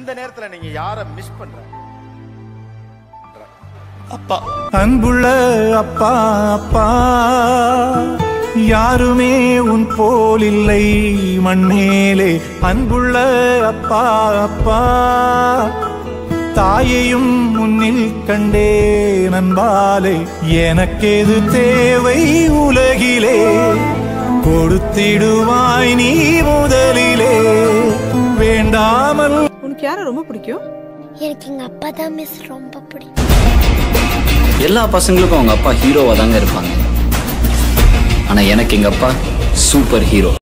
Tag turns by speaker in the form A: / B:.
A: இந்த நேரத்துல நீங்க யாரை மிஸ் பண்ற
B: அப்பா
C: அன்புள்ள அப்பா அப்பா யாருமே உன் போல் இல்லை மண்ணேலே அன்புள்ள அப்பா அப்பா தாயையும் முன்னில் கண்டே நண்பாலே எனக்கேது தேவை உலகிலே கொடுத்திடுவாய் நீ முதலிலே வேண்டாமல்
D: உனக்கு யாரை ரொம்ப பிடிக்கும்
E: எனக்கு எங்க அப்பா தான் மிஸ் ரொம்ப பிடிக்கும்
B: எல்லா பசங்களுக்கும் அவங்க அப்பா ஹீரோவா தாங்க இருப்பாங்க ஆனா எனக்கு எங்க அப்பா சூப்பர் ஹீரோ